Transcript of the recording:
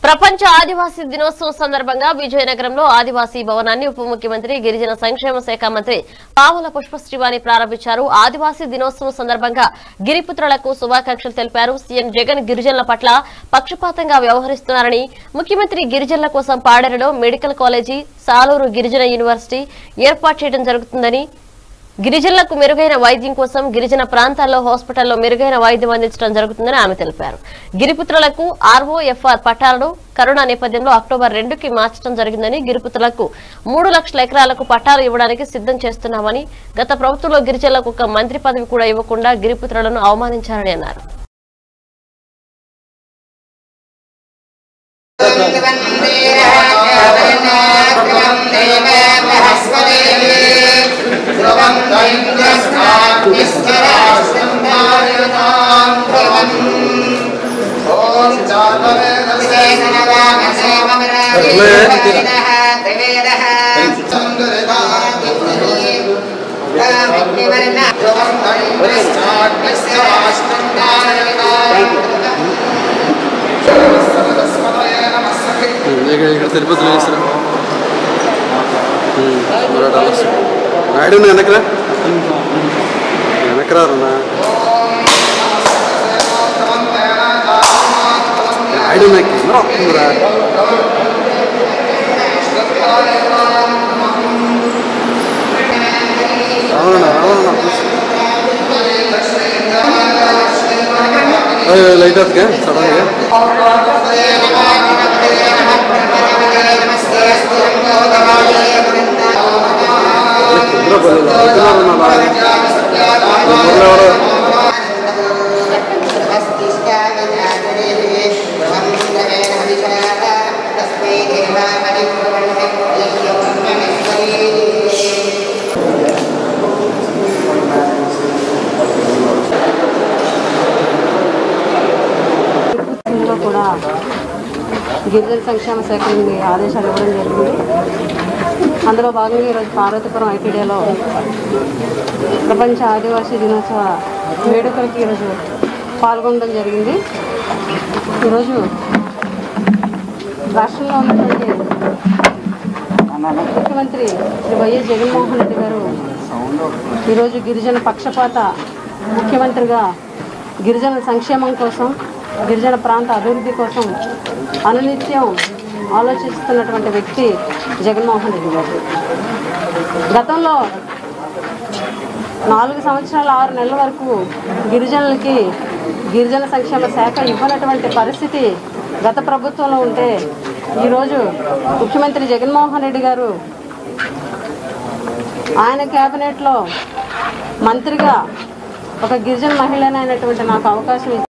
ప్రపంచ ఆదివాసీ దినోత్సవం సందర్భంగా విజయనగరంలో ఆదివాసీ భవనాన్ని ఉప ముఖ్యమంత్రి గిరిజన సంక్షేమ శాఖ మంత్రి పావుల పుష్పశ్రీవాణి ప్రారంభించారు ఆదివాసీ దినోత్సవం సందర్భంగా గిరిపుత్రులకు శుభాకాంక్షలు తెలిపారు సీఎం జగన్ గిరిజనుల పట్ల పక్షపాతంగా వ్యవహరిస్తున్నారని ముఖ్యమంత్రి గిరిజనుల కోసం పాడేరులో మెడికల్ కాలేజీ సాలూరు గిరిజన యూనివర్సిటీ ఏర్పాటు చేయడం జరుగుతుందని గిరిజనులకు మెరుగైన వైద్యం కోసం గిరిజన ప్రాంతాల్లో హాస్పిటల్లో మెరుగైన వైద్యం అందించడం జరుగుతుందని ఆమె తెలిపారు గిరిపుత్రులకు ఆర్ఓఎఫ్ఆర్ పట్టాలను కరోనా నేపథ్యంలో అక్టోబర్ రెండుకి మార్చడం జరిగిందని గిరిపుత్రులకు మూడు లక్షల ఎకరాలకు పట్టాలు ఇవ్వడానికి సిద్ధం చేస్తున్నామని గత ప్రభుత్వంలో గిరిజనులకు ఒక మంత్రి పదవి కూడా ఇవ్వకుండా గిరిపుత్రులను అవమానించారని అన్నారు ఇక్కడ ఇక్కడ తిరుపతిలో చేస్తారు రాయుడు వెనకరా వెనకరా రన్నా రాయుడు కెమెరా వస్తుందిరా రావణ రావణ లైట్ అవుతుందిగా సడన్గా కుదరపల్లిలో అవుతున్నారు నా బాగా ఎవరు ఇందులో కూడా గిరిజన సంక్షేమ శాఖ నుండి ఆదేశాలు ఇవ్వడం జరిగింది అందులో భాగంగా ఈరోజు పార్వతీపురం ఐటీడీలో ప్రపంచ ఆదివాసీ దినోత్సవ వేడుకలకి ఈరోజు పాల్గొనడం జరిగింది ఈరోజు రాష్ట్రంలో ఉన్నటువంటి ముఖ్యమంత్రి శ్రీ వైఎస్ జగన్మోహన్ రెడ్డి గారు ఈరోజు గిరిజన పక్షపాత ముఖ్యమంత్రిగా గిరిజన సంక్షేమం కోసం గిరిజన ప్రాంత అభివృద్ధి కోసం అనునిత్యం ఆలోచిస్తున్నటువంటి వ్యక్తి జగన్మోహన్ రెడ్డి గారు గతంలో నాలుగు సంవత్సరాల ఆరు నెలల వరకు గిరిజనులకి గిరిజన సంక్షేమ శాఖ ఇవ్వనటువంటి పరిస్థితి గత ప్రభుత్వంలో ఉంటే ఈరోజు ముఖ్యమంత్రి జగన్మోహన్ రెడ్డి గారు ఆయన కేబినెట్లో మంత్రిగా ఒక గిరిజన మహిళనైనటువంటి నాకు అవకాశం ఇచ్చి